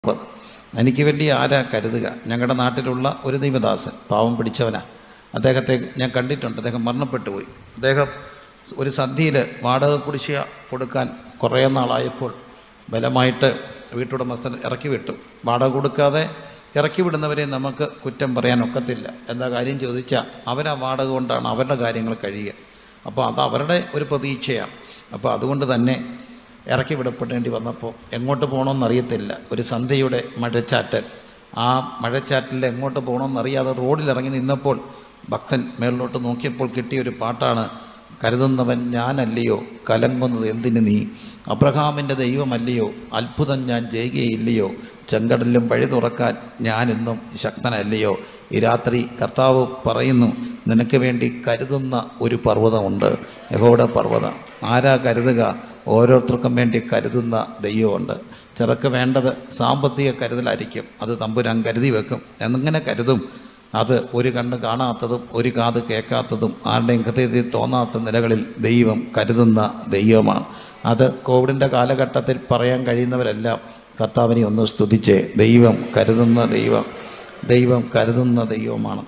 മുപ്പത് എനിക്ക് വേണ്ടി ആരാ കരുതുക ഞങ്ങളുടെ നാട്ടിലുള്ള ഒരു ദൈവദാസൻ പാവം പിടിച്ചവനാ അദ്ദേഹത്തെ ഞാൻ കണ്ടിട്ടുണ്ട് അദ്ദേഹം മരണപ്പെട്ടു പോയി അദ്ദേഹം ഒരു സന്ധിയിൽ വാടക കുടിശ്ശിക കൊടുക്കാൻ കുറേ നാളായപ്പോൾ ബലമായിട്ട് വീട്ടുടമസ്ഥൻ ഇറക്കി വിട്ടു വാടക കൊടുക്കാതെ ഇറക്കി വിടുന്നവരെ നമുക്ക് കുറ്റം പറയാൻ ഒക്കത്തില്ല എന്താ കാര്യം ചോദിച്ചാൽ അവരാ വാടക കൊണ്ടാണ് അവരുടെ കാര്യങ്ങൾ കഴിയുക അപ്പോൾ അത് അവരുടെ ഒരു പ്രതീക്ഷയാണ് അപ്പോൾ അതുകൊണ്ട് തന്നെ ഇറക്കി വിടപ്പെടേണ്ടി വന്നപ്പോൾ എങ്ങോട്ട് പോകണമെന്ന് അറിയത്തില്ല ഒരു സന്ധ്യയുടെ മഴച്ചാറ്റൽ ആ മഴച്ചാറ്റലിൽ എങ്ങോട്ട് പോകണമെന്നറിയാതെ റോഡിൽ ഇറങ്ങി നിന്നപ്പോൾ ഭക്തൻ മേളിലോട്ട് നോക്കിയപ്പോൾ കിട്ടിയ ഒരു പാട്ടാണ് കരുതുന്നവൻ ഞാനല്ലയോ കലങ്ങുന്നത് എന്തിന് നീ അബ്രഹാമിൻ്റെ ദൈവമല്ലയോ അത്ഭുതം ഞാൻ ചെയ്യുകയില്ലയോ ചെങ്കടലിലും വഴി തുറക്കാൻ ഞാനെന്നും ശക്തനല്ലയോ ഈ രാത്രി കർത്താവ് പറയുന്നു നിനക്ക് വേണ്ടി കരുതുന്ന ഒരു പർവ്വതമുണ്ട് യഹോയുടെ പർവ്വതം ആരാ കരുതുക ഓരോരുത്തർക്കും വേണ്ടി കരുതുന്ന ദൈവമുണ്ട് ചിലർക്ക് വേണ്ടത് സാമ്പത്തിക കരുതലായിരിക്കും അത് തമ്പുരാൻ കരുതി വെക്കും എന്നിങ്ങനെ കരുതും അത് ഒരു കണ്ണ് കാണാത്തതും ഒരു കാത് കേൾക്കാത്തതും ആരുടെയും ഹൃദയത്തിൽ തോന്നാത്ത നിലകളിൽ ദൈവം കരുതുന്ന ദൈവമാണ് അത് കോവിഡിൻ്റെ കാലഘട്ടത്തിൽ പറയാൻ കഴിയുന്നവരെല്ലാം കർത്താവിനെ ഒന്ന് സ്തുതിച്ച് ദൈവം കരുതുന്ന ദൈവം ദൈവം കരുതുന്ന ദൈവമാണ്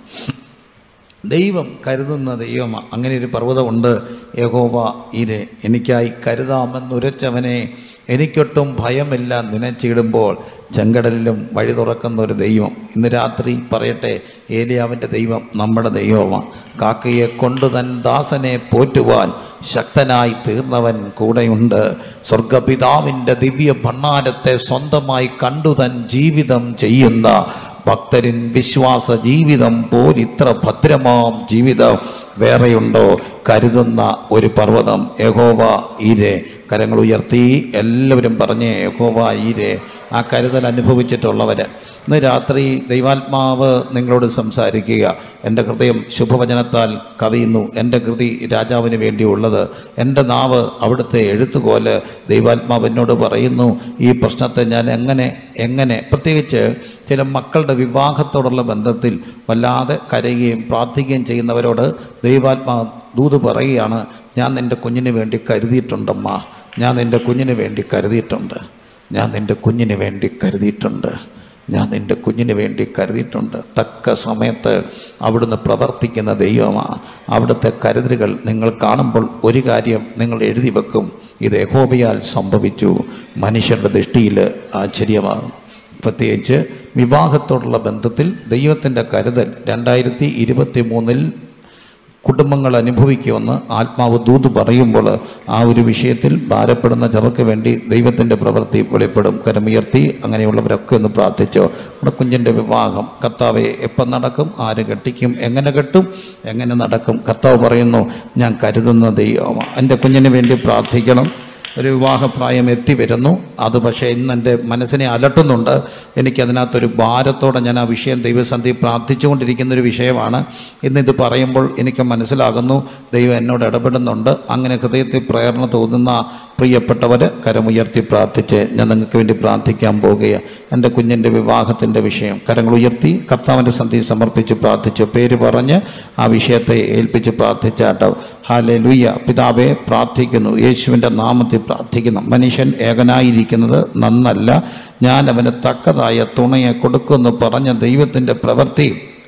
ദൈവം കരുതുന്ന ദൈവമാണ് അങ്ങനെ ഒരു പർവ്വതമുണ്ട് യഹോവ ഇരെ എനിക്കായി കരുതാമെന്നുരച്ചവനെ എനിക്കൊട്ടും ഭയമില്ല നനച്ചിടുമ്പോൾ ചെങ്കടലിലും വഴി തുറക്കുന്ന ഒരു ദൈവം ഇന്ന് രാത്രി പറയട്ടെ ഏലിയാവിൻ്റെ ദൈവം നമ്മുടെ ദൈവമാണ് കാക്കയെ കൊണ്ടു തൻ ദാസനെ പോറ്റുവാൻ ശക്തനായി തീർന്നവൻ കൂടെയുണ്ട് സ്വർഗപിതാവിൻ്റെ ദിവ്യ ഭണ്ണാരത്തെ സ്വന്തമായി കണ്ടു തൻ ജീവിതം ചെയ്യുന്ന ഭക്തരിൻ വിശ്വാസ ജീവിതം പോലിത്ര ഭദ്രമാം ജീവിതം വേറെയുണ്ടോ കരുതുന്ന ഒരു പർവ്വതം യഹോവ ഈരെ കരങ്ങൾ ഉയർത്തി എല്ലാവരും പറഞ്ഞേ യഹോവ ഈരെ ആ കരുതൽ അനുഭവിച്ചിട്ടുള്ളവർ ഇന്ന് രാത്രി ദൈവാത്മാവ് നിങ്ങളോട് സംസാരിക്കുക എൻ്റെ ഹൃദയം ശുഭവചനത്താൽ കവിയുന്നു എൻ്റെ കൃതി രാജാവിന് വേണ്ടിയുള്ളത് എൻ്റെ നാവ് അവിടുത്തെ എഴുത്തുകോല് ദൈവാത്മാവ് എന്നോട് പറയുന്നു ഈ പ്രശ്നത്തെ ഞാൻ എങ്ങനെ എങ്ങനെ പ്രത്യേകിച്ച് ചില മക്കളുടെ വിവാഹത്തോടുള്ള ബന്ധത്തിൽ വല്ലാതെ കരയുകയും പ്രാർത്ഥിക്കുകയും ചെയ്യുന്നവരോട് ദൈവാത്മാവ് ദൂത് പറയുകയാണ് ഞാൻ നിൻ്റെ കുഞ്ഞിന് വേണ്ടി കരുതിയിട്ടുണ്ടമ്മ ഞാൻ നിൻ്റെ കുഞ്ഞിന് വേണ്ടി കരുതിയിട്ടുണ്ട് ഞാൻ നിൻ്റെ കുഞ്ഞിന് വേണ്ടി കരുതിയിട്ടുണ്ട് ഞാൻ നിൻ്റെ കുഞ്ഞിന് വേണ്ടി കരുതിയിട്ടുണ്ട് തക്ക സമയത്ത് അവിടുന്ന് പ്രവർത്തിക്കുന്ന ദൈവമാണ് അവിടുത്തെ കരുതലുകൾ നിങ്ങൾ കാണുമ്പോൾ ഒരു കാര്യം നിങ്ങൾ എഴുതി വെക്കും ഇത് യഹോബയാൽ സംഭവിച്ചു മനുഷ്യരുടെ ദൃഷ്ടിയിൽ ആശ്ചര്യമാകുന്നു പ്രത്യേകിച്ച് വിവാഹത്തോടുള്ള ബന്ധത്തിൽ ദൈവത്തിൻ്റെ കരുതൽ രണ്ടായിരത്തി ഇരുപത്തി മൂന്നിൽ കുടുംബങ്ങൾ അനുഭവിക്കുമെന്ന് ആത്മാവ് ദൂത് പറയുമ്പോൾ ആ ഒരു വിഷയത്തിൽ ഭാരപ്പെടുന്ന ചെറുക്ക് വേണ്ടി ദൈവത്തിൻ്റെ പ്രവൃത്തി വെളിപ്പെടും കരമുയർത്തി അങ്ങനെയുള്ളവരൊക്കെ ഒന്ന് പ്രാർത്ഥിച്ചോ നമ്മുടെ കുഞ്ഞിൻ്റെ വിവാഹം കർത്താവെ എപ്പം നടക്കും ആര് കെട്ടിക്കും എങ്ങനെ കെട്ടും എങ്ങനെ നടക്കും കർത്താവ് പറയുന്നു ഞാൻ കരുതുന്ന ദൈവമാണ് എൻ്റെ കുഞ്ഞിന് വേണ്ടി പ്രാർത്ഥിക്കണം ഒരു വിവാഹപ്രായം എത്തി വരുന്നു അത് പക്ഷേ ഇന്ന് എൻ്റെ മനസ്സിനെ അലട്ടുന്നുണ്ട് എനിക്കതിനകത്തൊരു ഭാരത്തോടെ ഞാൻ ആ വിഷയം ദൈവസന്ധി പ്രാർത്ഥിച്ചുകൊണ്ടിരിക്കുന്ന ഒരു വിഷയമാണ് ഇന്നിത് പറയുമ്പോൾ എനിക്ക് മനസ്സിലാകുന്നു ദൈവം എന്നോട് ഇടപെടുന്നുണ്ട് അങ്ങനെ ഹൃദയത്തിൽ പ്രേരണ തോന്നുന്ന പ്രിയപ്പെട്ടവർ കരമുയർത്തി പ്രാർത്ഥിച്ച് ഞാൻ നിങ്ങൾക്ക് വേണ്ടി പ്രാർത്ഥിക്കാൻ പോകുകയാണ് എൻ്റെ കുഞ്ഞിൻ്റെ വിവാഹത്തിൻ്റെ വിഷയം കരങ്ങൾ ഉയർത്തി കർത്താവിൻ്റെ സന്ധി സമർപ്പിച്ച് പ്രാർത്ഥിച്ചു പേര് പറഞ്ഞ് ആ വിഷയത്തെ ഏൽപ്പിച്ച് പ്രാർത്ഥിച്ചാട്ടോ ഹാലെ ലുയ്യ പിതാവെ പ്രാർത്ഥിക്കുന്നു യേശുവിൻ്റെ നാമത്തിൽ പ്രാർത്ഥിക്കുന്നു മനുഷ്യൻ ഏകനായിരിക്കുന്നത് നന്നല്ല ഞാൻ അവന് തക്കതായ തുണയെ കൊടുക്കുമെന്ന് പറഞ്ഞ ദൈവത്തിൻ്റെ പ്രവൃത്തി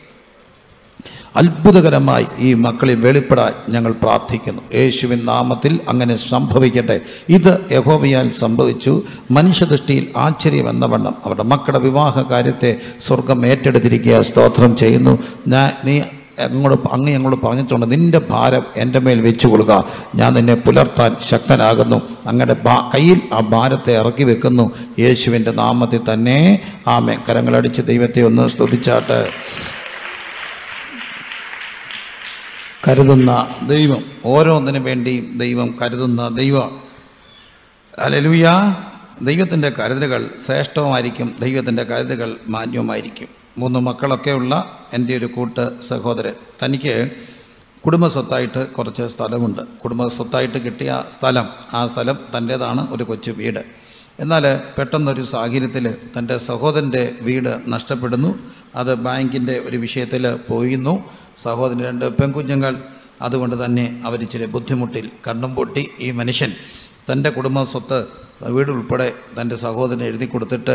അത്ഭുതകരമായി ഈ മക്കളിൽ വെളിപ്പെടാൻ ഞങ്ങൾ പ്രാർത്ഥിക്കുന്നു യേശുവിൻ നാമത്തിൽ അങ്ങനെ സംഭവിക്കട്ടെ ഇത് യഹോവയാൽ സംഭവിച്ചു മനുഷ്യദൃഷ്ടിയിൽ ആശ്ചര്യം എന്ന വണ്ണം അവരുടെ മക്കളുടെ വിവാഹ കാര്യത്തെ സ്വർഗം ഏറ്റെടുത്തിരിക്കുക സ്തോത്രം ചെയ്യുന്നു ഞാൻ നീ അങ്ങോട്ട് അങ്ങ് ഞങ്ങളോട് പറഞ്ഞിട്ടുണ്ട് നിന്റെ ഭാരം എൻ്റെ മേൽ വെച്ചു കൊടുക്കുക ഞാൻ നിന്നെ പുലർത്താൻ ശക്തനാകുന്നു അങ്ങയുടെ ഭാ കയ്യിൽ ആ ഭാരത്തെ ഇറക്കി വെക്കുന്നു യേശുവിൻ്റെ നാമത്തിൽ തന്നെ ആമേ കരങ്ങളടിച്ച് ദൈവത്തെ ഒന്ന് സ്തുതിച്ചാട്ട് കരുതുന്ന ദൈവം ഓരോന്നിനു വേണ്ടിയും ദൈവം കരുതുന്ന ദൈവം അലലുയ ദൈവത്തിൻ്റെ കരുതലുകൾ ശ്രേഷ്ഠവുമായിരിക്കും ദൈവത്തിൻ്റെ കരുതലുകൾ മാന്യവുമായിരിക്കും മൂന്ന് മക്കളൊക്കെയുള്ള എൻ്റെ ഒരു കൂട്ട് സഹോദരൻ തനിക്ക് കുടുംബ സ്വത്തായിട്ട് കുറച്ച് സ്ഥലമുണ്ട് കുടുംബ സ്വത്തായിട്ട് കിട്ടിയ സ്ഥലം ആ സ്ഥലം തൻ്റേതാണ് ഒരു കൊച്ചു വീട് എന്നാൽ പെട്ടെന്നൊരു സാഹചര്യത്തിൽ തൻ്റെ സഹോദരൻ്റെ വീട് നഷ്ടപ്പെടുന്നു അത് ബാങ്കിൻ്റെ ഒരു വിഷയത്തിൽ പോയിരുന്നു സഹോദരൻ രണ്ട് പെൺകുഞ്ഞുങ്ങൾ അതുകൊണ്ട് തന്നെ അവരിച്ചിരി ബുദ്ധിമുട്ടിൽ കണ്ണും പൊട്ടി ഈ മനുഷ്യൻ തൻ്റെ കുടുംബ സ്വത്ത് വീട് ഉൾപ്പെടെ തൻ്റെ സഹോദരന് എഴുതി കൊടുത്തിട്ട്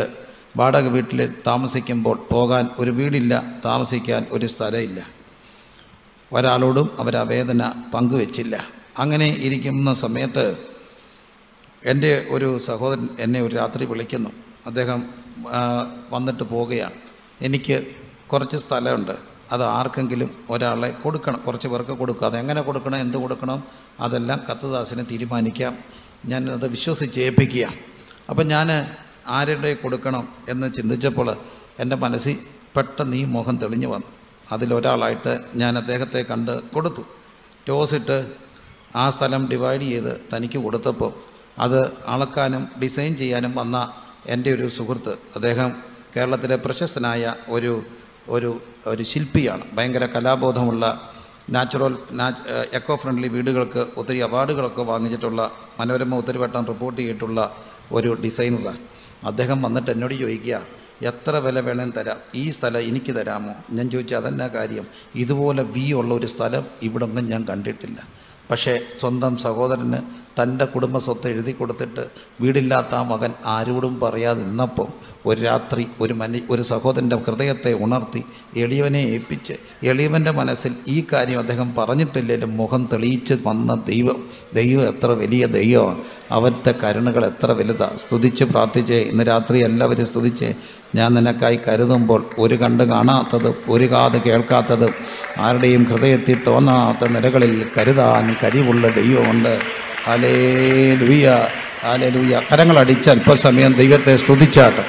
വാടക വീട്ടിൽ താമസിക്കുമ്പോൾ പോകാൻ ഒരു വീടില്ല താമസിക്കാൻ ഒരു സ്ഥലമില്ല ഒരാളോടും അവർ ആ വേദന പങ്കുവെച്ചില്ല അങ്ങനെ ഇരിക്കുന്ന സമയത്ത് എൻ്റെ ഒരു സഹോദരൻ എന്നെ ഒരു രാത്രി വിളിക്കുന്നു അദ്ദേഹം ആ, വന്നിട്ട് പോവുകയാണ് എനിക്ക് കുറച്ച് സ്ഥലമുണ്ട് അത് ആർക്കെങ്കിലും ഒരാളെ കൊടുക്കണം കുറച്ച് പേർക്ക് കൊടുക്കുക അതെങ്ങനെ കൊടുക്കണം എന്ത് കൊടുക്കണം അതെല്ലാം കത്തദാസിനെ തീരുമാനിക്കാം ഞാൻ അത് വിശ്വസിച്ച് ഏൽപ്പിക്കുക അപ്പം ഞാൻ ആരുടെ കൊടുക്കണം എന്ന് ചിന്തിച്ചപ്പോൾ എൻ്റെ മനസ്സിൽ പെട്ടെന്ന് ഈ മുഖം തെളിഞ്ഞു വന്നു അതിലൊരാളായിട്ട് ഞാൻ അദ്ദേഹത്തെ കണ്ട് കൊടുത്തു ടോസിട്ട് ആ സ്ഥലം ഡിവൈഡ് ചെയ്ത് തനിക്ക് കൊടുത്തപ്പോൾ അത് അളക്കാനും ഡിസൈൻ ചെയ്യാനും വന്ന എൻ്റെ ഒരു സുഹൃത്ത് അദ്ദേഹം കേരളത്തിലെ പ്രശസ്തനായ ഒരു ഒരു ഒരു ശില്പിയാണ് ഭയങ്കര കലാബോധമുള്ള നാച്ചുറൽ നാച്ച് എക്കോ ഫ്രണ്ട്ലി വീടുകൾക്ക് ഒത്തിരി അവാർഡുകളൊക്കെ വാങ്ങിച്ചിട്ടുള്ള മനോരമ ഒത്തിരിവട്ടം റിപ്പോർട്ട് ചെയ്തിട്ടുള്ള ഒരു ഡിസൈനറാണ് അദ്ദേഹം വന്നിട്ട് എന്നോട് ചോദിക്കുക എത്ര വില വേണമെന്ന് തരാം ഈ സ്ഥലം എനിക്ക് തരാമോ ഞാൻ ചോദിച്ചു അതെന്നാ കാര്യം ഇതുപോലെ വി ഉള്ള ഒരു സ്ഥലം ഇവിടെ ഒന്നും ഞാൻ കണ്ടിട്ടില്ല പക്ഷേ സ്വന്തം സഹോദരന് തൻ്റെ കുടുംബ സ്വത്ത് എഴുതി കൊടുത്തിട്ട് വീടില്ലാത്ത ആ മകൻ ആരോടും പറയാതെ നിന്നപ്പോൾ ഒരു രാത്രി ഒരു മനി ഒരു സഹോദരൻ്റെ ഹൃദയത്തെ ഉണർത്തി എളിയവനെ ഏൽപ്പിച്ച് എളിയവൻ്റെ മനസ്സിൽ ഈ കാര്യം അദ്ദേഹം പറഞ്ഞിട്ടില്ലെങ്കിലും മുഖം തെളിയിച്ച് വന്ന ദൈവം ദൈവം എത്ര വലിയ ദൈവമാണ് അവൻ്റെ കരുണകൾ എത്ര വലുതാണ് സ്തുതിച്ച് പ്രാർത്ഥിച്ച് ഇന്ന് രാത്രി എല്ലാവരും സ്തുതിച്ച് ഞാൻ നിനക്കായി കരുതുമ്പോൾ ഒരു കണ്ട് കാണാത്തതും ഒരു കാത് കേൾക്കാത്തതും ആരുടെയും ഹൃദയത്തിൽ തോന്നാത്ത നിലകളിൽ കരുതാൻ കഴിവുള്ള ദൈവമുണ്ട് അലേ ലുയ്യ അലേ ലുയ്യ കരങ്ങളടിച്ച് അല്പസമയം ദൈവത്തെ സ്തുതിച്ചാട്ടെ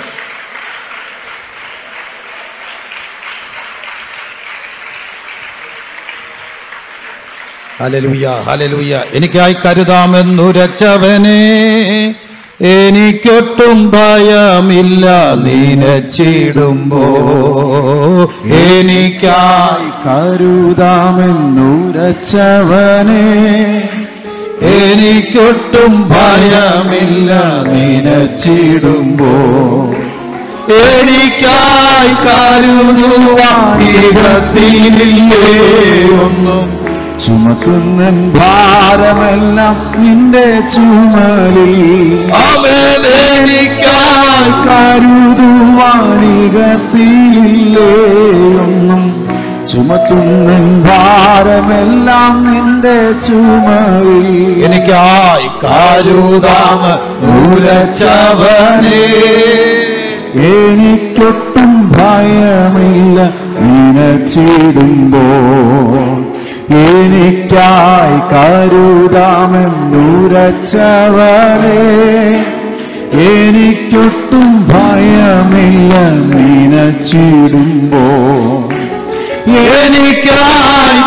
ഹലലുയ ഹലലുയ എനിക്കായി കരുതാമെന്നുരച്ചവനെ എനിക്കൊട്ടും ഭയമില്ല നീനച്ചിടുമ്പോ എനിക്കായി കരുതാമെന്നുരച്ചവനെ എനിക്കൊട്ടും ഭയമില്ല നിനച്ചിടുമ്പോ എനിക്കായി കരുതുവാനില്ലേ ഒന്നും ചുമത്തുന്നൻ ഭാരമെല്ലാം നിന്റെ ചുമലിൽ അവൻ എനിക്കായി കരുതുവാനികത്തിലില്ലേ ഒന്നും ചുമത്തുന്നൻ ഭാരമെല്ലാം നിന്റെ ചുമലിൽ എനിക്കായി കരുതാമ ഉരച്ചവനേ എനിക്കൊട്ടും ഭയമില്ല നിനച്ചിടുമ്പോ എനിക്കായി കരുതാമെന്നുരച്ചവനെ എനിക്കൊട്ടും ഭയമില്ല നിനച്ചിടുമ്പോ എനിക്കായി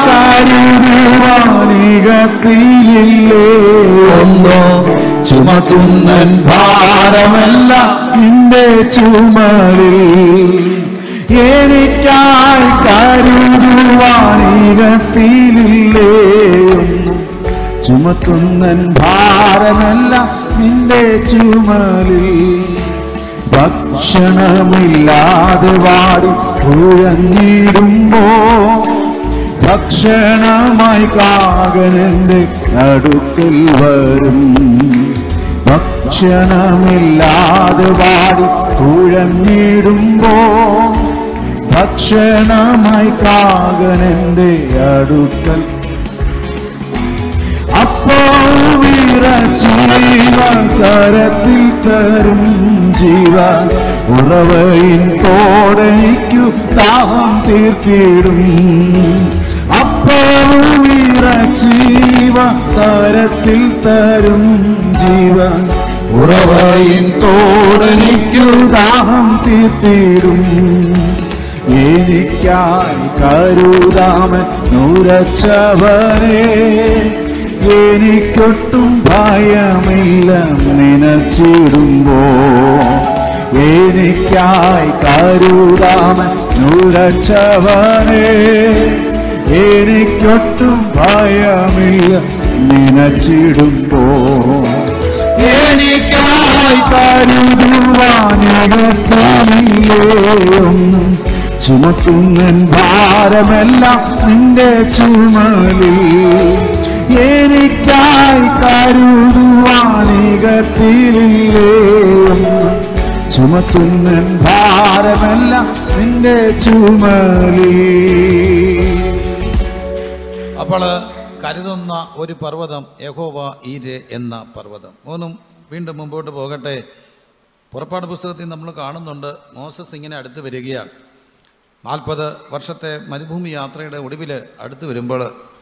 കരുതുവാനികത്തിലില്ലേ ഒന്നോ ചുമത്തുന്നൻ ഭാരമെല്ലാം നിന്റെ ചുമലിൽ എനിക്കായി കരുതുവാണികത്തിലില്ലേ ഒന്നും ചുമത്തുന്നൻ ഭാരമെല്ലാം നിന്റെ ചുമലിൽ ഭക്ഷണമില്ലാതെ വാടി കുഴഞ്ഞിടുമ്പോ ഭക്ഷണമായി കാകനന്റെ അടുക്കൽ വരും ഭക്ഷണമില്ലാതെ വാടി കുഴഞ്ഞിടുമ്പോ ഭക്ഷണമായി കാകനന്റെ അടുക്കൽ അപ്പോൾ വിറച്ചീവ കരത്തിൽ തരും ജീവ ഉറവയിൻ തോടനിക്കു ദാഹം തീർത്തിടും അപ്പോൾ വിറച്ചീവ കരത്തിൽ തരും ജീവ ഉറവയിൻ തോടനിക്കു ദാഹം തീർത്തിടും എനിക്കായി കരുതാമൻ നുരച്ചവരെ എനിക്കൊട്ടും ഭയമില്ല നനച്ചിടുമ്പോ എനിക്കായി കരുതാമൻ നുരച്ചവനെ എനിക്കൊട്ടും ഭയമില്ല നനച്ചിടുമ്പോ എനിക്കായി കരുതുവാനികത്തിലേയും ചുമത്തുന്നൻ ഭാരമെല്ലാം നിന്റെ ചുമലിൽ എനിക്കായി കരുതുവാനികത്തിലേയും ചുമക്കുന്ന ഭാരമെല്ലാം നിന്റെ ചുമലി അപ്പോൾ കരുതുന്ന ഒരു പർവ്വതം യഹോവ ഈര് എന്ന പർവ്വതം മൂന്നും വീണ്ടും മുമ്പോട്ട് പോകട്ടെ പുറപ്പാട് പുസ്തകത്തിൽ നമ്മൾ കാണുന്നുണ്ട് മോസസ് ഇങ്ങനെ അടുത്ത് വരികയാണ് നാൽപ്പത് വർഷത്തെ മരുഭൂമി യാത്രയുടെ ഒടുവിൽ അടുത്ത് വരുമ്പോൾ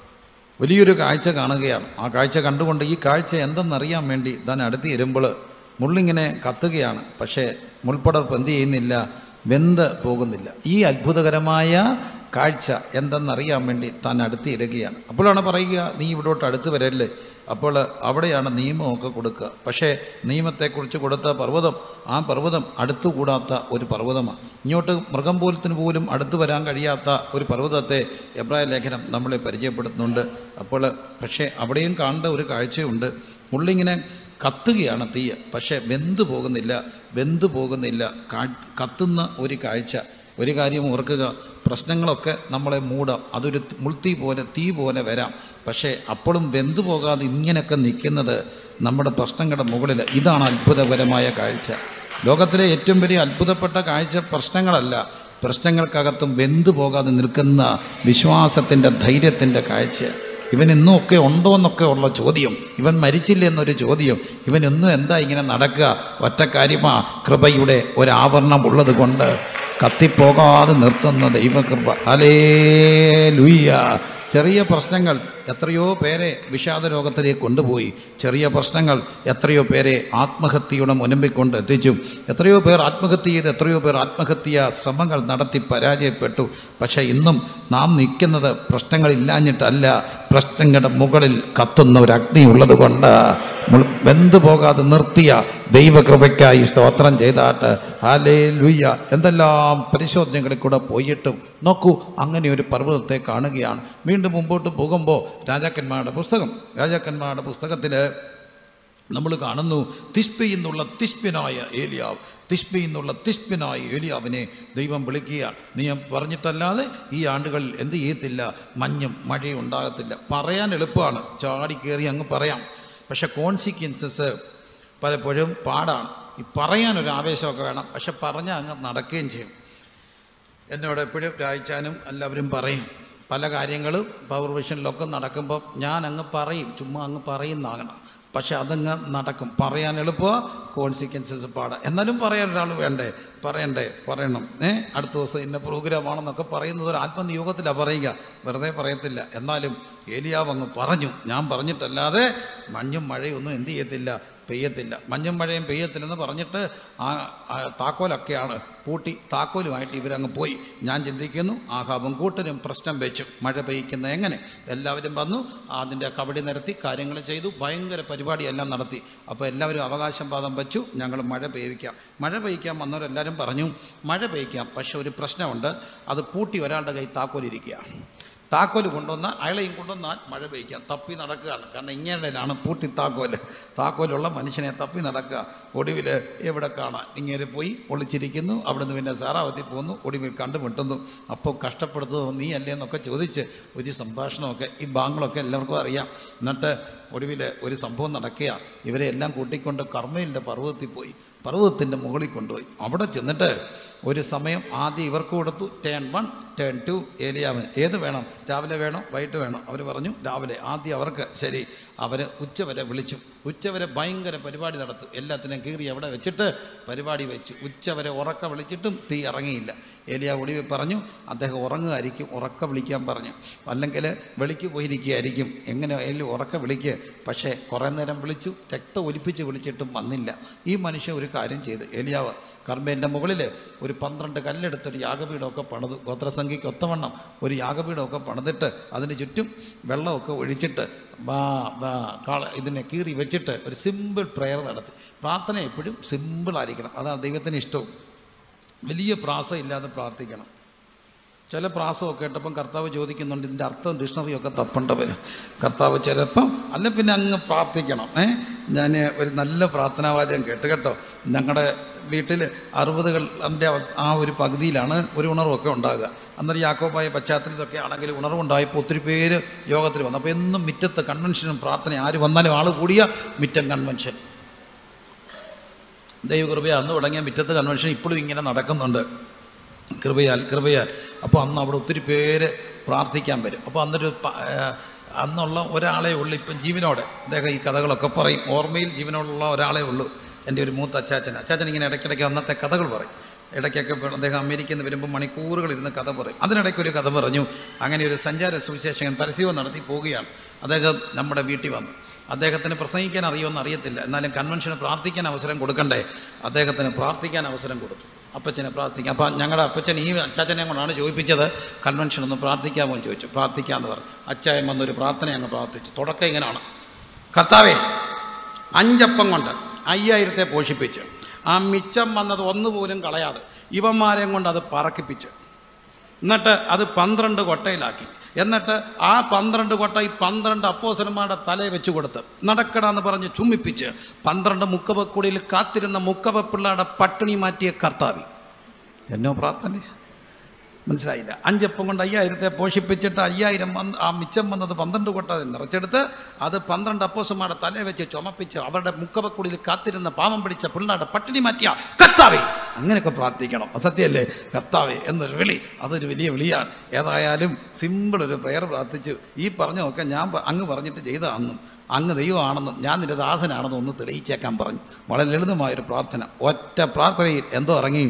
വലിയൊരു കാഴ്ച കാണുകയാണ് ആ കാഴ്ച കണ്ടുകൊണ്ട് ഈ കാഴ്ച എന്തെന്നറിയാൻ വേണ്ടി താൻ അടുത്ത് വരുമ്പോൾ മുള്ളിങ്ങനെ കത്തുകയാണ് പക്ഷേ മുൾപ്പടർപ്പ് എന്ത് ചെയ്യുന്നില്ല വെന്ത് പോകുന്നില്ല ഈ അത്ഭുതകരമായ കാഴ്ച എന്തെന്നറിയാൻ വേണ്ടി താൻ അടുത്ത് ഇരുകയാണ് അപ്പോഴാണ് പറയുക നീ ഇവിടോട്ട് അടുത്ത് വരല്ലേ അപ്പോൾ അവിടെയാണ് നിയമമൊക്കെ കൊടുക്കുക പക്ഷേ നിയമത്തെക്കുറിച്ച് കൊടുത്ത പർവ്വതം ആ പർവ്വതം അടുത്തുകൂടാത്ത ഒരു പർവ്വതമാണ് ഇങ്ങോട്ട് മൃഗം പോലത്തിന് പോലും അടുത്ത് വരാൻ കഴിയാത്ത ഒരു പർവ്വതത്തെ എബ്രായ ലേഖനം നമ്മളെ പരിചയപ്പെടുത്തുന്നുണ്ട് അപ്പോൾ പക്ഷേ അവിടെയും കാണേണ്ട ഒരു കാഴ്ചയുണ്ട് മുള്ളിങ്ങനെ കത്തുകയാണ് തീയ പക്ഷേ വെന്തു പോകുന്നില്ല വെന്തു പോകുന്നില്ല കാ- കത്തുന്ന ഒരു കാഴ്ച ഒരു കാര്യം ഓർക്കുക പ്രശ്നങ്ങളൊക്കെ നമ്മളെ മൂടാം അതൊരു മുൾത്തീ പോലെ തീ പോലെ വരാം പക്ഷേ അപ്പോഴും വെന്തു പോകാതെ ഇങ്ങനെയൊക്കെ നിൽക്കുന്നത് നമ്മുടെ പ്രശ്നങ്ങളുടെ മുകളിൽ ഇതാണ് അത്ഭുതകരമായ കാഴ്ച ലോകത്തിലെ ഏറ്റവും വലിയ അത്ഭുതപ്പെട്ട കാഴ്ച പ്രശ്നങ്ങളല്ല പ്രശ്നങ്ങൾക്കകത്തും വെന്തു പോകാതെ നിൽക്കുന്ന വിശ്വാസത്തിൻ്റെ ധൈര്യത്തിൻ്റെ കാഴ്ച ഇവൻ ഇന്നും ഒക്കെ ഉണ്ടോ എന്നൊക്കെ ഉള്ള ചോദ്യം ഇവൻ മരിച്ചില്ല എന്നൊരു ചോദ്യം ഇവൻ ഇന്നും എന്താ ഇങ്ങനെ നടക്കുക ഒറ്റ കാര്യമാ കൃപയുടെ ഒരാവരണം ഉള്ളത് കൊണ്ട് കത്തിപ്പോകാതെ നിർത്തുന്ന ദൈവകൃപ അലേ ലുയ്യ ചെറിയ പ്രശ്നങ്ങൾ എത്രയോ പേരെ വിഷാദ രോഗത്തിലേക്ക് കൊണ്ടുപോയി ചെറിയ പ്രശ്നങ്ങൾ എത്രയോ പേരെ ആത്മഹത്യയുടെ മുനമ്പിൽ കൊണ്ട് എത്തിച്ചു എത്രയോ പേർ ആത്മഹത്യ ചെയ്ത് എത്രയോ പേർ ആത്മഹത്യ ശ്രമങ്ങൾ നടത്തി പരാജയപ്പെട്ടു പക്ഷേ ഇന്നും നാം നിൽക്കുന്നത് പ്രശ്നങ്ങളില്ലാഞ്ഞിട്ടല്ല പ്രശ്നങ്ങളുടെ മുകളിൽ കത്തുന്ന ഒരു അഗ്നി ഉള്ളത് കൊണ്ട് മുൾ- വെന്തു പോകാതെ നിർത്തിയ ദൈവകൃപയ്ക്കായി സ്തോത്രം ചെയ്താട്ട് ഹാലേ ലുയ്യ എന്തെല്ലാം പരിശോധനകളിൽ കൂടെ പോയിട്ടും നോക്കൂ അങ്ങനെ ഒരു പർവ്വതത്തെ കാണുകയാണ് വീണ്ടും മുമ്പോട്ട് പോകുമ്പോൾ രാജാക്കന്മാരുടെ പുസ്തകം രാജാക്കന്മാരുടെ പുസ്തകത്തിൽ നമ്മൾ കാണുന്നു തിഷ്പയിൽ നിന്നുള്ള തിഷ്പ്യനായ ഏലിയാവ് തിഷ്പയിൽ നിന്നുള്ള തിഷ്പ്യനായ ഏലിയാവിനെ ദൈവം വിളിക്കുക നീ പറഞ്ഞിട്ടല്ലാതെ ഈ ആണ്ടുകളിൽ എന്ത് ചെയ്യത്തില്ല മഞ്ഞും മഴയും ഉണ്ടാകത്തില്ല പറയാൻ എളുപ്പമാണ് ചാടി കയറി അങ്ങ് പറയാം പക്ഷെ കോൺസിക്വൻസസ് പലപ്പോഴും പാടാണ് ഈ പറയാനൊരു ആവേശമൊക്കെ വേണം പക്ഷെ പറഞ്ഞാൽ അങ്ങ് നടക്കുകയും ചെയ്യും എന്നോട് എപ്പോഴും രായിച്ചാനും എല്ലാവരും പറയും പല കാര്യങ്ങളും പവർ വിഷനിലൊക്കെ നടക്കുമ്പോൾ ഞാൻ അങ്ങ് പറയും ചുമ്മാ അങ്ങ് പറയുന്നാകണം പക്ഷെ അതങ്ങ് നടക്കും പറയാൻ എളുപ്പമാണ് കോൺസിക്വൻസസ് പാടാം എന്നാലും പറയാൻ ഒരാൾ വേണ്ടേ പറയണ്ടേ പറയണം ഏ അടുത്ത ദിവസം ഇന്ന പ്രോഗ്രാമാണെന്നൊക്കെ പറയുന്നത് ഒരു ആത്മനിയോഗത്തിലാണ് പറയുക വെറുതെ പറയത്തില്ല എന്നാലും ഏലിയാവ് അങ്ങ് പറഞ്ഞു ഞാൻ പറഞ്ഞിട്ടല്ലാതെ മഞ്ഞും മഴയൊന്നും എന്ത് ചെയ്യത്തില്ല പെയ്യത്തില്ല മഞ്ഞും മഴയും പെയ്യത്തില്ലെന്ന് പറഞ്ഞിട്ട് ആ ആ താക്കോലൊക്കെയാണ് പൂട്ടി താക്കോലുമായിട്ട് ഇവരങ്ങ് പോയി ഞാൻ ചിന്തിക്കുന്നു ആഹാബും കൂട്ടരും പ്രശ്നം വെച്ചു മഴ പെയ്യ്ക്കുന്ന എങ്ങനെ എല്ലാവരും വന്നു അതിൻ്റെ കബഡി നിരത്തി കാര്യങ്ങൾ ചെയ്തു ഭയങ്കര പരിപാടിയെല്ലാം നടത്തി അപ്പോൾ എല്ലാവരും അവകാശം പാദം വെച്ചു ഞങ്ങൾ മഴ പെയ്യിക്കാം മഴ പെയ്യ്ക്കാൻ വന്നവരെല്ലാവരും പറഞ്ഞു മഴ പെയ്യ്ക്കാം പക്ഷെ ഒരു പ്രശ്നമുണ്ട് അത് പൂട്ടി ഒരാളുടെ കൈ താക്കോലിരിക്കുക താക്കോല് കൊണ്ടുവന്ന അയാളെയും കൊണ്ടുവന്നാൽ മഴ പെയ്യ്ക്കാം തപ്പി നടക്കുകയാണ് കാരണം ഇങ്ങനെയാണ് പൂട്ടി താക്കോല് താക്കോലുള്ള മനുഷ്യനെ തപ്പി നടക്കുക ഒടുവിൽ എവിടെ കാണാൻ ഇങ്ങനെ പോയി ഒളിച്ചിരിക്കുന്നു അവിടുന്ന് പിന്നെ സാറാവത്തി പോകുന്നു ഒടുവിൽ കണ്ടുമുട്ടുന്നു അപ്പോൾ കഷ്ടപ്പെടുന്നത് നീ അല്ലേ എന്നൊക്കെ ചോദിച്ച് ഒരു സംഭാഷണമൊക്കെ ഈ ബാങ്കളൊക്കെ എല്ലാവർക്കും അറിയാം എന്നിട്ട് ഒടുവിൽ ഒരു സംഭവം നടക്കുക ഇവരെ എല്ലാം കൂട്ടിക്കൊണ്ട് കർമ്മയിലിൻ്റെ പർവ്വതത്തിൽ പോയി പർവ്വതത്തിൻ്റെ മുകളിൽ കൊണ്ടുപോയി അവിടെ ചെന്നിട്ട് ഒരു സമയം ആദ്യം ഇവർക്ക് കൊടുത്തു ടേൺ വൺ ടേൺ ടു ഏലിയാവൻ ഏത് വേണം രാവിലെ വേണോ വൈകിട്ട് വേണോ അവർ പറഞ്ഞു രാവിലെ ആദ്യം അവർക്ക് ശരി അവർ ഉച്ചവരെ വിളിച്ചു ഉച്ചവരെ ഭയങ്കര പരിപാടി നടത്തും എല്ലാത്തിനും കീറി അവിടെ വെച്ചിട്ട് പരിപാടി വെച്ചു ഉച്ചവരെ ഉറക്ക വിളിച്ചിട്ടും തീ ഇറങ്ങിയില്ല ഏലിയ ഒളിവിൽ പറഞ്ഞു അദ്ദേഹം ഉറങ്ങുമായിരിക്കും ഉറക്ക വിളിക്കാൻ പറഞ്ഞു അല്ലെങ്കിൽ വെളിക്ക് പോയിരിക്കുകയായിരിക്കും എങ്ങനെ ആയാലും ഉറക്ക വിളിക്ക് പക്ഷേ കുറേ നേരം വിളിച്ചു രക്തം ഒലിപ്പിച്ച് വിളിച്ചിട്ടും വന്നില്ല ഈ മനുഷ്യൻ ഒരു കാര്യം ചെയ്തു ഏലിയാവ് കർമ്മേൻ്റെ മുകളിൽ ഒരു പന്ത്രണ്ട് കല്ലെടുത്തൊരു യാഗപീഠമൊക്കെ പണിതു ഗോത്രസംഖ്യയ്ക്ക് ഒത്തവണ്ണം ഒരു യാഗപീഠമൊക്കെ പണിതിട്ട് അതിന് ചുറ്റും വെള്ളമൊക്കെ ഒഴിച്ചിട്ട് ബാ ബാ കാള ഇതിനെ കീറി വെച്ചിട്ട് ഒരു സിമ്പിൾ പ്രെയർ നടത്തി പ്രാർത്ഥന എപ്പോഴും സിമ്പിളായിരിക്കണം അതാണ് ദൈവത്തിന് ഇഷ്ടവും വലിയ പ്രാസം ഇല്ലാതെ പ്രാർത്ഥിക്കണം ചില പ്രാസമൊക്കെ കേട്ടപ്പം കർത്താവ് ചോദിക്കുന്നുണ്ട് ഇതിൻ്റെ അർത്ഥം ഡിക്ഷണറിയൊക്കെ തപ്പേണ്ട വരും കർത്താവ് ചിലപ്പം അല്ല പിന്നെ അങ്ങ് പ്രാർത്ഥിക്കണം ഏ ഞാൻ ഒരു നല്ല പ്രാർത്ഥനാവാചകം കേട്ട് കേട്ടോ ഞങ്ങളുടെ വീട്ടിൽ അറുപതുകളുടെ ആ ഒരു പകുതിയിലാണ് ഒരു ഉണർവൊക്കെ ഉണ്ടാകുക അന്നേരം യാക്കോബായ പശ്ചാത്തലത്തൊക്കെ ആണെങ്കിൽ ഉണർവുണ്ടായപ്പോൾ ഒത്തിരി പേര് യോഗത്തിൽ വന്നു അപ്പോൾ എന്നും മുറ്റത്ത് കൺവെൻഷനും പ്രാർത്ഥന ആര് വന്നാലും ആൾ കൂടിയ മിറ്റം കൺവെൻഷൻ ദൈവകൃപയ അന്ന് തുടങ്ങിയ മുറ്റത്ത് കൺവെൻഷൻ ഇപ്പോഴും ഇങ്ങനെ നടക്കുന്നുണ്ട് കൃപയാൽ കൃപയാൽ അപ്പോൾ അന്ന് അവിടെ ഒത്തിരി പേര് പ്രാർത്ഥിക്കാൻ വരും അപ്പോൾ അന്നൊരു പ- ആ, അന്നുള്ള ഒരാളെ ഉള്ളൂ ഇപ്പം ജീവനോടെ അദ്ദേഹം ഈ കഥകളൊക്കെ പറയും ഓർമ്മയിൽ ജീവനോടുള്ള ഒരാളേ ഉള്ളൂ എൻ്റെ ഒരു മൂത്ത അച്ചാച്ചൻ അച്ചാച്ചൻ ഇങ്ങനെ ഇടയ്ക്കിടയ്ക്ക് അന്നത്തെ കഥകൾ പറയും ഇടയ്ക്കൊക്കെ ഇപ്പോൾ അദ്ദേഹം അമേരിക്കയിൽ നിന്ന് വരുമ്പോൾ മണിക്കൂറുകൾ ഇരുന്ന് കഥ പറയും അതിനിടയ്ക്ക് ഒരു കഥ പറഞ്ഞു അങ്ങനെ ഒരു സഞ്ചാര സുവിശേഷകൻ പരസ്യവും നടത്തി പോവുകയാണ് അദ്ദേഹം നമ്മുടെ വീട്ടിൽ വന്നു അദ്ദേഹത്തിന് പ്രസംഗിക്കാൻ അറിയുമെന്ന് അറിയത്തില്ല എന്നാലും കൺവെൻഷന് പ്രാർത്ഥിക്കാൻ അവസരം കൊടുക്കണ്ടേ അദ്ദേഹത്തിന് പ്രാർത്ഥിക്കാൻ അവസരം കൊടുത്തു അപ്പച്ചനെ പ്രാർത്ഥിക്കാം അപ്പം ഞങ്ങളുടെ അപ്പച്ചൻ ഈ അച്ചാച്ചനെ കൊണ്ടാണ് ചോദിപ്പിച്ചത് കൺവെൻഷൻ ഒന്ന് പ്രാർത്ഥിക്കാമോ എന്ന് ചോദിച്ചു പ്രാർത്ഥിക്കാമെന്ന് പറഞ്ഞു അച്ചായൻ വന്നൊരു പ്രാർത്ഥന അങ്ങ് പ്രാർത്ഥിച്ചു തുടക്കം ഇങ്ങനെയാണ് കർത്താവേ അഞ്ചപ്പം കൊണ്ട് അയ്യായിരത്തെ പോഷിപ്പിച്ച് ആ മിച്ചം വന്നത് ഒന്നുപോലും കളയാതെ ഇവന്മാരെയും കൊണ്ട് അത് പറക്കിപ്പിച്ച് എന്നിട്ട് അത് പന്ത്രണ്ട് കൊട്ടയിലാക്കി എന്നിട്ട് ആ പന്ത്രണ്ട് കൊട്ട ഈ പന്ത്രണ്ട് അപ്പോസന്മാരുടെ തലയിൽ വെച്ച് കൊടുത്ത് നടക്കടാന്ന് പറഞ്ഞ് ചുമ്മിപ്പിച്ച് പന്ത്രണ്ട് മുക്കവക്കുടിയിൽ കാത്തിരുന്ന മുക്കവ പിള്ളേരുടെ പട്ടിണി മാറ്റിയ കർത്താവി എന്നോ പ്രാർത്ഥന മനസ്സിലായില്ല അഞ്ചപ്പം കൊണ്ട് അയ്യായിരത്തെ പോഷിപ്പിച്ചിട്ട് അയ്യായിരം വന്ന് ആ മിച്ചം വന്നത് പന്ത്രണ്ട് കൊട്ട നിറച്ചെടുത്ത് അത് പന്ത്രണ്ട് അപ്പോസന്മാരുടെ തലയിൽ വെച്ച് ചുമപ്പിച്ച് അവരുടെ മുക്കവക്കുടിയിൽ കാത്തിരുന്ന പാവം പിടിച്ച പിള്ളേരുടെ പട്ടിണി മാറ്റിയ കർത്താവേ അങ്ങനെയൊക്കെ പ്രാർത്ഥിക്കണം അസത്യല്ലേ കർത്താവേ എന്നൊരു വിളി അതൊരു വലിയ വിളിയാണ് ഏതായാലും സിമ്പിൾ ഒരു പ്രെയർ പ്രാർത്ഥിച്ചു ഈ പറഞ്ഞതൊക്കെ ഞാൻ പ- അങ്ങ് പറഞ്ഞിട്ട് ചെയ്തതാണെന്നും അങ്ങ് ദൈവമാണെന്നും ഞാൻ നിന്റെ ദാസനാണെന്നും ഒന്ന് തെളിയിച്ചേക്കാൻ പറഞ്ഞു വളരെ ലളിതമായൊരു പ്രാർത്ഥന ഒറ്റ പ്രാർത്ഥനയിൽ എന്തോ ഇറങ്ങി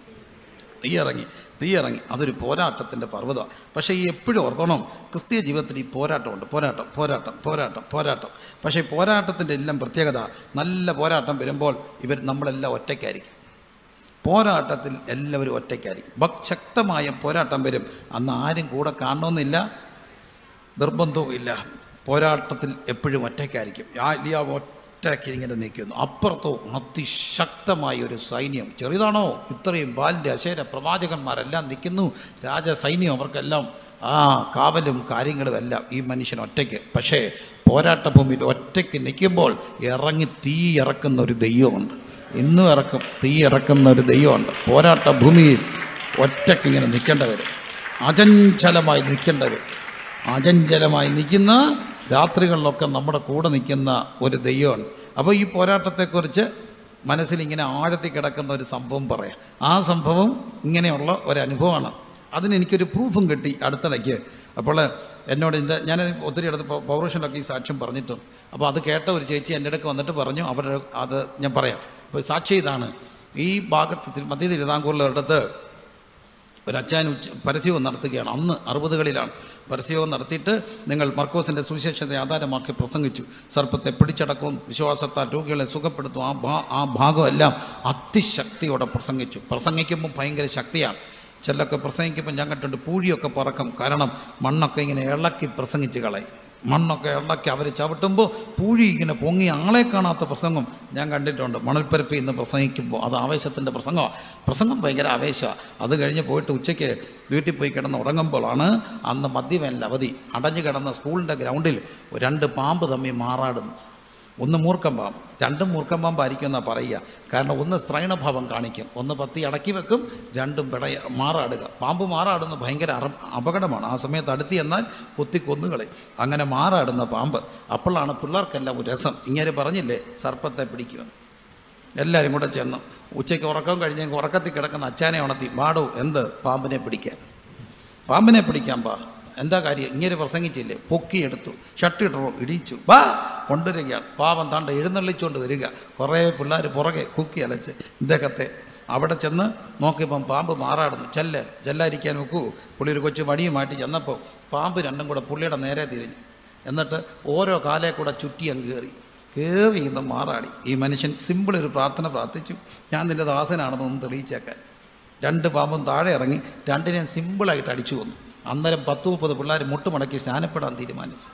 തീ ഇറങ്ങി തീ ഇറങ്ങി അതൊരു പോരാട്ടത്തിൻ്റെ പർവ്വതമാണ് പക്ഷേ ഈ എപ്പോഴും ഓർത്തോണം ക്രിസ്തീയ ജീവിതത്തിൽ ഈ പോരാട്ടമുണ്ട് പോരാട്ടം പോരാട്ടം പോരാട്ടം പോരാട്ടം പക്ഷേ ഈ പോരാട്ടത്തിൻ്റെ എല്ലാം പ്രത്യേകത നല്ല പോരാട്ടം വരുമ്പോൾ ഇവർ നമ്മളെല്ലാം ഒറ്റയ്ക്കായിരിക്കും പോരാട്ടത്തിൽ എല്ലാവരും ഒറ്റയ്ക്കായിരിക്കും ഭക് ശക്തമായ പോരാട്ടം വരും അന്ന് ആരും കൂടെ കാണണമെന്നില്ല നിർബന്ധവും ഇല്ല പോരാട്ടത്തിൽ എപ്പോഴും ഒറ്റയ്ക്കായിരിക്കും ആ ഇല്ല ഒറ്റയ്ക്ക് ഇങ്ങനെ നിൽക്കുന്നു അപ്പുറത്തോ അതിശക്തമായ ഒരു സൈന്യം ചെറുതാണോ ഇത്രയും ബാലിൻ്റെ അശേര പ്രവാചകന്മാരെല്ലാം നിൽക്കുന്നു രാജസൈന്യം അവർക്കെല്ലാം ആ കാവലും കാര്യങ്ങളും എല്ലാം ഈ മനുഷ്യൻ ഒറ്റയ്ക്ക് പക്ഷേ പോരാട്ടഭൂമിയിൽ ഒറ്റയ്ക്ക് നിൽക്കുമ്പോൾ ഇറങ്ങി തീ ഇറക്കുന്ന ഒരു ദൈവമുണ്ട് ഇന്നും ഇറക്കും തീ ഇറക്കുന്ന ഒരു ദൈവമുണ്ട് പോരാട്ട ഭൂമിയിൽ ഒറ്റയ്ക്ക് ഇങ്ങനെ നിൽക്കേണ്ടവർ അചഞ്ചലമായി നിൽക്കേണ്ടവർ അചഞ്ചലമായി നിൽക്കുന്ന രാത്രികളിലൊക്കെ നമ്മുടെ കൂടെ നിൽക്കുന്ന ഒരു ദൈവമാണ് അപ്പോൾ ഈ പോരാട്ടത്തെക്കുറിച്ച് മനസ്സിലിങ്ങനെ ആഴത്തിൽ കിടക്കുന്ന ഒരു സംഭവം പറയാം ആ സംഭവം ഇങ്ങനെയുള്ള ഒരു അനുഭവമാണ് അതിന് എനിക്കൊരു പ്രൂഫും കിട്ടി അടുത്തിടയ്ക്ക് അപ്പോൾ എന്നോട് ഇതിൻ്റെ ഞാൻ ഒത്തിരി അടുത്ത് പൗരുഷനിലൊക്കെ ഈ സാക്ഷ്യം പറഞ്ഞിട്ടുണ്ട് അപ്പോൾ അത് കേട്ട ഒരു ചേച്ചി എൻ്റെ അടുക്ക് വന്നിട്ട് പറഞ്ഞു അവരുടെ അത് ഞാൻ പറയാം അപ്പോൾ സാക്ഷി ഇതാണ് ഈ ഭാഗത്ത് തിരു- മധ്യ തിരുവിതാംകൂറിലൊരിടത്ത് ഒരു അച്ചായൻ ഉച്ച പരസ്യവും നടത്തുകയാണ് അന്ന് അറുപതുകളിലാണ് പരസ്യവും നടത്തിയിട്ട് നിങ്ങൾ മർക്കോസിൻ്റെ സുവിശേഷത്തെ ആധാരമാക്കി പ്രസംഗിച്ചു സർപ്പത്തെ പിടിച്ചടക്കും വിശ്വാസത്താൽ രോഗികളെ സുഖപ്പെടുത്തും ആ ഭാ ആ ഭാഗമെല്ലാം അതിശക്തിയോടെ പ്രസംഗിച്ചു പ്രസംഗിക്കുമ്പോൾ ഭയങ്കര ശക്തിയാണ് ചിലൊക്കെ പ്രസംഗിക്കുമ്പോൾ ഞാൻ കണ്ടിട്ടുണ്ട് പൂഴിയൊക്കെ പറക്കും കാരണം മണ്ണൊക്കെ ഇങ്ങനെ ഇളക്കി പ്രസംഗിച്ച് കളയും മണ്ണൊക്കെ ഇളക്കി അവർ ചവിട്ടുമ്പോൾ പൂഴി ഇങ്ങനെ പൊങ്ങി ആളെ കാണാത്ത പ്രസംഗം ഞാൻ കണ്ടിട്ടുണ്ട് മണൽപ്പരപ്പിൽ ഇന്ന് പ്രസംഗിക്കുമ്പോൾ അത് ആവേശത്തിൻ്റെ പ്രസംഗമാണ് പ്രസംഗം ഭയങ്കര ആവേശമാണ് അത് കഴിഞ്ഞ് പോയിട്ട് ഉച്ചയ്ക്ക് വീട്ടിൽ പോയി കിടന്ന് ഉറങ്ങുമ്പോഴാണ് അന്ന് മദ്യവേനൽ അവധി അടഞ്ഞു കിടന്ന സ്കൂളിൻ്റെ ഗ്രൗണ്ടിൽ രണ്ട് പാമ്പ് തമ്മിൽ മാറാടുന്നു ഒന്ന് മൂർക്കം പാമ്പ് രണ്ടും മൂർക്കം പാമ്പായിരിക്കും എന്നാണ് പറയുക കാരണം ഒന്ന് സ്ത്രൈണഭാവം കാണിക്കും ഒന്ന് പത്തി അടക്കി വെക്കും രണ്ടും പിടയ മാറാടുക പാമ്പ് മാറാടുന്ന ഭയങ്കര അറ അപകടമാണ് ആ സമയത്ത് അടുത്ത് ചെന്നാൽ കുത്തി കൊന്നുകളെ അങ്ങനെ മാറാടുന്ന പാമ്പ് അപ്പോഴാണ് പിള്ളേർക്കെല്ലാം ഒരു രസം ഇങ്ങനെ പറഞ്ഞില്ലേ സർപ്പത്തെ പിടിക്കുമെന്ന് എല്ലാവരും കൂടെ ചെന്നു ഉച്ചയ്ക്ക് ഉറക്കം കഴിഞ്ഞ് ഉറക്കത്തിൽ കിടക്കുന്ന അച്ചാനെ ഉണർത്തി പാടോ എന്ത് പാമ്പിനെ പിടിക്കാൻ പാമ്പിനെ പിടിക്കാൻ പാ എന്താ കാര്യം ഇങ്ങനെ പ്രസംഗിച്ചില്ലേ പൊക്കിയെടുത്തു ഷട്ടിട്ടോ ഇടിച്ചു വാ കൊണ്ടുവരികയാണ് പാവം താണ്ട എഴുന്നള്ളിച്ചുകൊണ്ട് വരിക കുറേ പിള്ളേർ പുറകെ കുക്കി അലച്ച് ഇദ്ദേഹത്തെ അവിടെ ചെന്ന് നോക്കിയപ്പം പാമ്പ് മാറാടുന്നു ചെല്ല് ചെല്ലാതിരിക്കാൻ നോക്കൂ പുള്ളി ഒരു കൊച്ചു വടിയുമായിട്ട് ചെന്നപ്പോൾ പാമ്പ് രണ്ടും കൂടെ പുള്ളിയുടെ നേരെ തിരിഞ്ഞു എന്നിട്ട് ഓരോ കാലേ കൂടെ ചുറ്റി അങ്ങ് കയറി കയറി ഇന്ന് മാറാടി ഈ മനുഷ്യൻ സിമ്പിൾ ഒരു പ്രാർത്ഥന പ്രാർത്ഥിച്ചു ഞാൻ നിൻ്റെ ദാസനാണെന്നൊന്ന് തെളിയിച്ചേക്കാൻ രണ്ട് പാമ്പും താഴെ ഇറങ്ങി രണ്ടിനെയും സിമ്പിളായിട്ട് അടിച്ചു വന്നു അന്നേരം പത്ത് മുപ്പത് പിള്ളേർ മുട്ടുമടക്കി സ്നാനപ്പെടാൻ തീരുമാനിച്ചു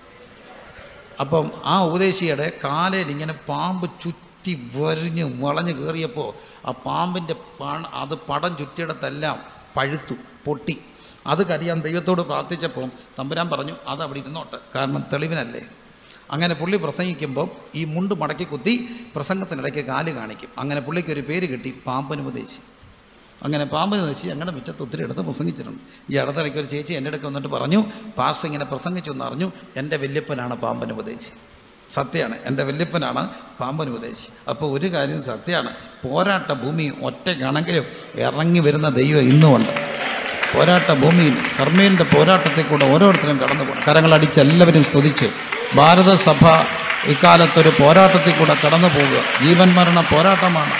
അപ്പം ആ ഉപദേശിയുടെ കാലയിൽ ഇങ്ങനെ പാമ്പ് ചുറ്റി വരിഞ്ഞ് വളഞ്ഞ് കയറിയപ്പോൾ ആ പാമ്പിൻ്റെ പണ അത് പടം ചുറ്റിയിടത്തെല്ലാം പഴുത്തു പൊട്ടി അത് കരിയാൻ ദൈവത്തോട് പ്രാർത്ഥിച്ചപ്പോൾ തമ്പുരാൻ പറഞ്ഞു അത് അവിടെ ഇരുന്നോട്ടെ കാരണം തെളിവിനല്ലേ അങ്ങനെ പുള്ളി പ്രസംഗിക്കുമ്പോൾ ഈ മുണ്ട് മടക്കി കുത്തി പ്രസംഗത്തിനിടയ്ക്ക് കാല് കാണിക്കും അങ്ങനെ പുള്ളിക്ക് ഒരു പേര് കിട്ടി പാമ്പനുപദേശി അങ്ങനെ പാമ്പിന് നശി അങ്ങനെ മുറ്റത്ത് ഒത്തിരി എടുത്ത് പ്രസംഗിച്ചിട്ടുണ്ട് ഈ അടുത്തിടയ്ക്ക് ഒരു ചേച്ചി എൻ്റെ അടുക്ക് വന്നിട്ട് പറഞ്ഞു പാസ് ഇങ്ങനെ പ്രസംഗിച്ചു എന്ന് അറിഞ്ഞു എൻ്റെ വല്യപ്പനാണ് പാമ്പനുപദേശി സത്യമാണ് എൻ്റെ വല്യപ്പനാണ് പാമ്പൻ ഉപദേശി അപ്പോൾ ഒരു കാര്യം സത്യമാണ് പോരാട്ട ഭൂമി ഒറ്റയ്ക്കാണെങ്കിലും ഇറങ്ങി വരുന്ന ദൈവം ഇന്നുമുണ്ട് പോരാട്ട ഭൂമിയിൽ കർമ്മേൻ്റെ പോരാട്ടത്തിൽ കൂടെ ഓരോരുത്തരും കടന്നു പോകും കരങ്ങളടിച്ച് എല്ലാവരും സ്തുതിച്ച് ഭാരതസഭ ഇക്കാലത്തൊരു പോരാട്ടത്തിൽ കൂടെ കടന്നു പോവുക ജീവൻ മരണ പോരാട്ടമാണ്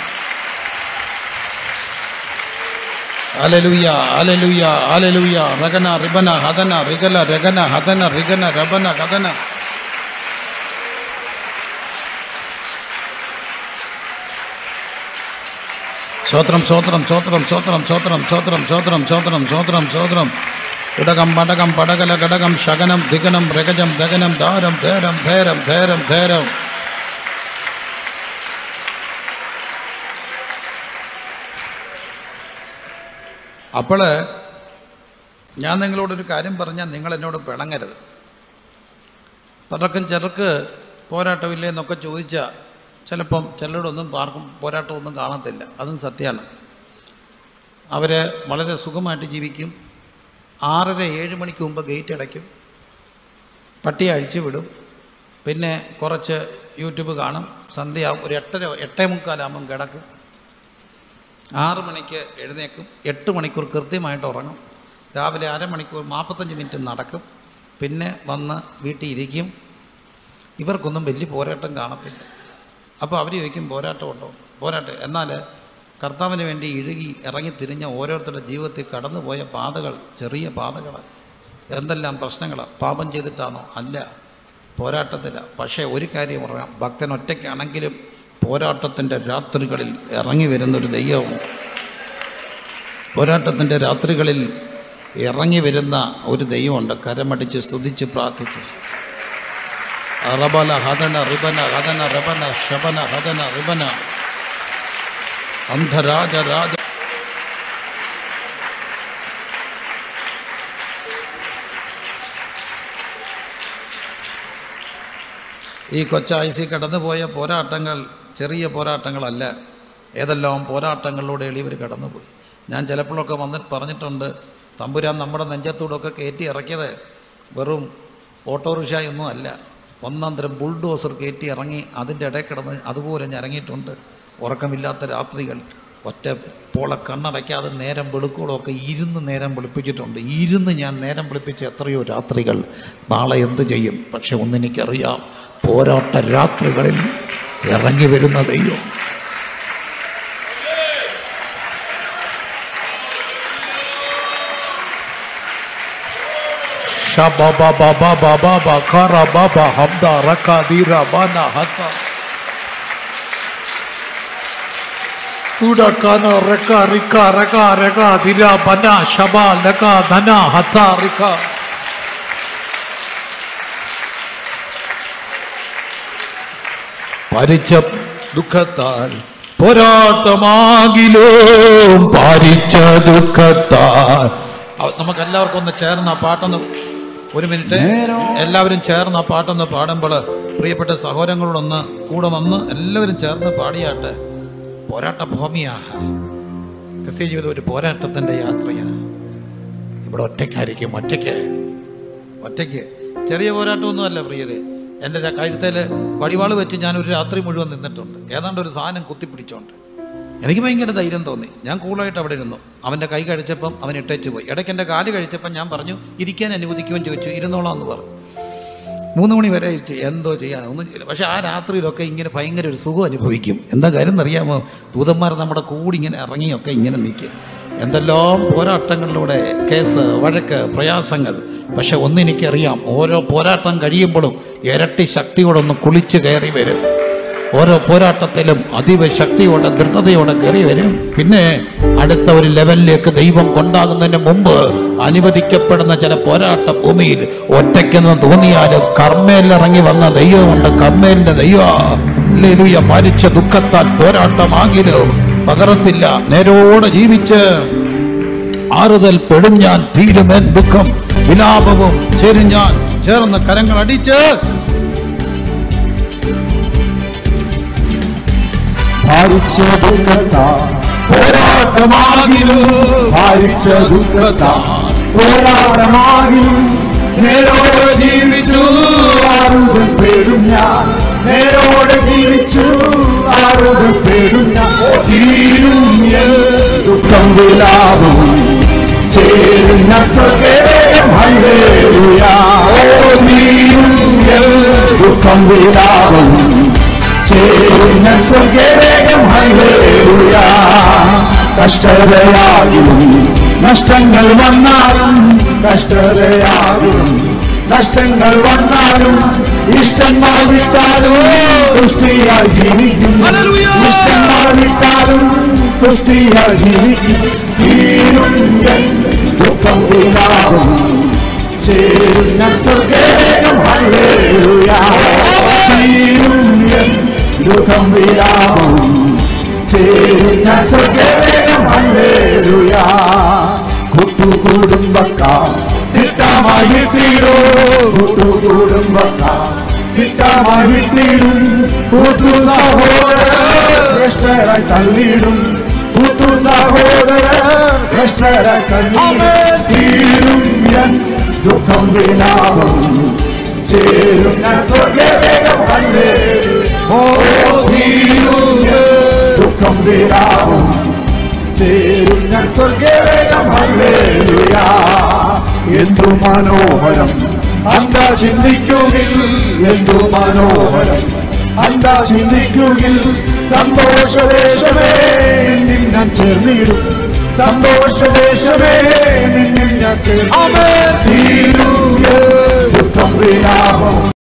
അലലുയ അലലുയ അലലുയ റഗന റിബന ഹതന റിഗല രഗന ഹതന റിഗന രബന ഹതന സ്വത്രം സ്വത്രം സ്വത്രം സ്വത്രം സ്വത്രം സ്വത്രം സ്വത്രം സ്വത്രം സ്വത്രം സ്വത്രം ഇടകം പടകം പടകല ഘടകം ശകനം ദിഗനം രഗജം ദഗനം ദാരം ധേരം ധേരം ധേരം ധേരം അപ്പോൾ ഞാൻ നിങ്ങളോടൊരു കാര്യം പറഞ്ഞാൽ നിങ്ങൾ എന്നോട് പിണങ്ങരുത് പലർക്കും ചിലർക്ക് പോരാട്ടമില്ലേ എന്നൊക്കെ ചോദിച്ചാൽ ചിലപ്പം ചിലരോടൊന്നും പാർക്കും പോരാട്ടമൊന്നും കാണത്തില്ല അതും സത്യമാണ് അവർ വളരെ സുഖമായിട്ട് ജീവിക്കും ആറര ഏഴ് മണിക്ക് മുമ്പ് ഗേറ്റ് അടയ്ക്കും പട്ടിയെ അഴിച്ചു വിടും പിന്നെ കുറച്ച് യൂട്യൂബ് കാണും സന്ധ്യയാവും ഒരു എട്ടര എട്ടേ മുക്കാലാകുമ്പം കിടക്കും ആറ് മണിക്ക് എഴുന്നേക്കും എട്ട് മണിക്കൂർ കൃത്യമായിട്ട് ഉറങ്ങും രാവിലെ അരമണിക്കൂർ നാൽപ്പത്തഞ്ച് മിനിറ്റ് നടക്കും പിന്നെ വന്ന് വീട്ടിൽ ഇരിക്കും ഇവർക്കൊന്നും വലിയ പോരാട്ടം കാണത്തില്ല അപ്പോൾ അവർ ചോദിക്കും പോരാട്ടം ഉണ്ടോ പോരാട്ടം എന്നാൽ കർത്താവിന് വേണ്ടി ഇഴുകി ഇറങ്ങി തിരിഞ്ഞ ഓരോരുത്തരുടെ ജീവിതത്തിൽ കടന്നുപോയ പാതകൾ ചെറിയ പാതകളാണ് എന്തെല്ലാം പ്രശ്നങ്ങളാണ് പാപം ചെയ്തിട്ടാണോ അല്ല പോരാട്ടത്തിലാണ് പക്ഷേ ഒരു കാര്യം പറയാം ഭക്തൻ ഒറ്റയ്ക്കാണെങ്കിലും പോരാട്ടത്തിൻ്റെ രാത്രികളിൽ ഇറങ്ങി വരുന്നൊരു ദൈവമുണ്ട് പോരാട്ടത്തിൻ്റെ രാത്രികളിൽ ഇറങ്ങി വരുന്ന ഒരു ദൈവമുണ്ട് കരമടിച്ച് സ്തുതിച്ച് പ്രാർത്ഥിച്ച് റബല ഹതന റിബന ഹതന റബന ശബന ഹതന റിബന അന്ധരാജ രാജ ഈ കൊച്ചായുസി കടന്നുപോയ പോരാട്ടങ്ങൾ ചെറിയ പോരാട്ടങ്ങളല്ല ഏതെല്ലാം പോരാട്ടങ്ങളിലൂടെ എളിയവർ കടന്നുപോയി ഞാൻ ചിലപ്പോഴൊക്കെ വന്നിട്ട് പറഞ്ഞിട്ടുണ്ട് തമ്പുരാൻ നമ്മുടെ നെഞ്ചത്തൂടൊക്കെ കയറ്റി ഇറക്കിയത് വെറും ഓട്ടോറിക്ഷയൊന്നും അല്ല ഒന്നാം തരം ബുൾഡോസർ കയറ്റി ഇറങ്ങി അതിൻ്റെ ഇടയിൽ കിടന്ന് അതുപോലെ ഞാൻ ഇറങ്ങിയിട്ടുണ്ട് ഉറക്കമില്ലാത്ത രാത്രികൾ ഒറ്റ പോളെ കണ്ണടയ്ക്കാതെ നേരം വെളുക്കുകളൊക്കെ ഇരുന്ന് നേരം വെളുപ്പിച്ചിട്ടുണ്ട് ഇരുന്ന് ഞാൻ നേരം വെളുപ്പിച്ച എത്രയോ രാത്രികൾ നാളെ എന്ത് ചെയ്യും പക്ഷെ ഒന്നെനിക്കറിയാം പോരാട്ട രാത്രികളിൽ ഇറങ്ങി വരുന്ന ദൈവം ഉടക്കാന റക്ക റിക്ക റക രക ദിര ബന ശബ ലക ധന ഹത റിക്ക പരിച്ച ദുഃഖത്താൽ പോരാട്ടമാകിലോ പാരിച്ച ദുഃഖത്താൽ അവ- നമുക്ക് എല്ലാവർക്കും ഒന്ന് ചേർന്ന് ആ പാട്ടൊന്ന് ഒരു മിനിറ്റ് എല്ലാവരും ചേർന്ന് ആ പാട്ടൊന്ന് പാടുമ്പോൾ പ്രിയപ്പെട്ട സഹോദരങ്ങളോടൊന്ന് കൂടെ വന്ന് എല്ലാവരും ചേർന്ന് പാടിയാട്ട് പോരാട്ട ഭൂമിയാ ക്രിസ്ത്യ ജീവിതം ഒരു പോരാട്ടത്തിൻ്റെ യാത്രയാണ് ഇവിടെ ഒറ്റയ്ക്കായിരിക്കും ഒറ്റയ്ക്ക് ഒറ്റയ്ക്ക് ചെറിയ പോരാട്ടമൊന്നുമല്ല പ്രിയരെ എൻ്റെ ര- കഴുത്തേൽ വടിവാള് വെച്ച് ഞാൻ ഒരു രാത്രി മുഴുവൻ നിന്നിട്ടുണ്ട് ഏതാണ്ട് ഒരു സാധനം കുത്തിപ്പിടിച്ചോണ്ട് എനിക്ക് ഭയങ്കര ധൈര്യം തോന്നി ഞാൻ കൂളായിട്ട് അവിടെ ഇരുന്നു അവൻ്റെ കൈ കഴിച്ചപ്പം അവൻ ഇട്ടേച്ച് പോയി ഇടയ്ക്ക് എൻ്റെ കാല് കഴിച്ചപ്പം ഞാൻ പറഞ്ഞു ഇരിക്കാൻ അനുവദിക്കുമെന്ന് ചോദിച്ചു ഇരുന്നോളാം എന്ന് പറഞ്ഞു മൂന്ന് മണി വരെ ഇരിച്ച് എന്തോ ചെയ്യാൻ ഒന്നും ചെയ്യില്ല പക്ഷേ ആ രാത്രിയിലൊക്കെ ഇങ്ങനെ ഭയങ്കര ഒരു സുഖം അനുഭവിക്കും എന്താ കാര്യം എന്നറിയാമോ ദൂതന്മാർ നമ്മുടെ കൂടി ഇങ്ങനെ ഇറങ്ങിയൊക്കെ ഇങ്ങനെ നിൽക്കും എന്തെല്ലാം പോരാട്ടങ്ങളിലൂടെ കേസ് വഴക്ക് പ്രയാസങ്ങൾ പക്ഷെ ഒന്നെനിക്കറിയാം ഓരോ പോരാട്ടം കഴിയുമ്പോഴും ഇരട്ടി ശക്തിയോടൊന്ന് കുളിച്ച് കയറി വരും ഓരോ പോരാട്ടത്തിലും അതീവ ശക്തിയോടെ ദൃഢതയോടെ കയറി വരും പിന്നെ അടുത്ത ഒരു ലെവലിലേക്ക് ദൈവം കൊണ്ടാകുന്നതിന് മുമ്പ് അനുവദിക്കപ്പെടുന്ന ചില പോരാട്ട ഭൂമിയിൽ ഒറ്റയ്ക്കെന്ന് തോന്നിയാലും കർമ്മേലിറങ്ങി വന്ന ദൈവമുണ്ട് കർമ്മേലിന്റെ ദൈവ പാലിച്ച ദുഃഖത്താൽ പോരാട്ടമാകിലും പകരത്തില്ല നേരോടെ ജീവിച്ച് ആറുതൽ പെടും ഞാൻ തീരുമേൻ ദുഃഖം വിലാപവും ചേരും ഞാൻ ചേർന്ന് കരങ്ങൾ അടിച്ച് ഭാരിച്ച ദുഃഖത്താ പോരാട്ടമാകിലും ഭാരിച്ച ദുഃഖത്താ പോരാട്ടമാകിലും നേരോടെ ജീവിച്ചു ആറുകൾ പേരും ഞാൻ നേരോടെ ജീവിച്ചു ആറുതപ്പെടുന്ന തീരും എൻ ദുഃഖം വിലാപം ചേരുന്ന സ്വർഗേയം ഹല്ലേലൂയ ഓ തീരും എൻ ദുഃഖം വിലാപം ചേരുന്ന സ്വർഗേയം ഹല്ലേലൂയ കഷ്ടതയാകിലും നഷ്ടങ്ങൾ വന്നാലും കഷ്ടതയാകിലും നഷ്ടങ്ങൾ വന്നാലും ഇഷ്ടങ്ങൾ വിട്ടാലും ദുഷ്ടിയായി ജീവിക്കും ഇഷ്ടങ്ങൾ വിട്ടാലും ദുഷ്ടിയായി ജീവിക്കും തീരും എൻ ദുഃഖം വിലാപം ചേരുന്ന സ്വർഗേയം ഹല്ലേലൂയ തീരും എൻ ദുഃഖം വിലാപം ചേരുന്ന സ്വർഗേയം ഹല്ലേലൂയ കൂട്ടുകുടുംബക്കാർ തിട്ടമായി തീരോ കൂട്ടുകുടുംബക്കാർ തിട്ടമായി തീരും കൂട്ടു സഹോദര ശ്രേഷ്ഠരായി തള്ളിയിടും കൂട്ടു സഹോദര ശ്രേഷ്ഠരായി തള്ളിയിടും തീരും എൻ ദുഃഖം വിലാപം ചേരുന്ന സ്വർഗവേഗം കണ്ടേ ഓ തീരും എൻ ദുഃഖം വിലാപം ചേരുന്ന സ്വർഗവേഗം ഹല്ലേലൂയ എന്തു മനോഹരം അന്താ ചിന്തിക്കുകിൽ എന്തു മനോഹരം അന്താ ചിന്തിക്കുകിൽ സന്തോഷദേശമേ നിന്നിൽ ഞാൻ ചേർന്നിടും സന്തോഷദേശമേ നിന്നിൽ ഞാൻ ചേർന്നിടും തീരൂയ ദുഃഖം വിലാപം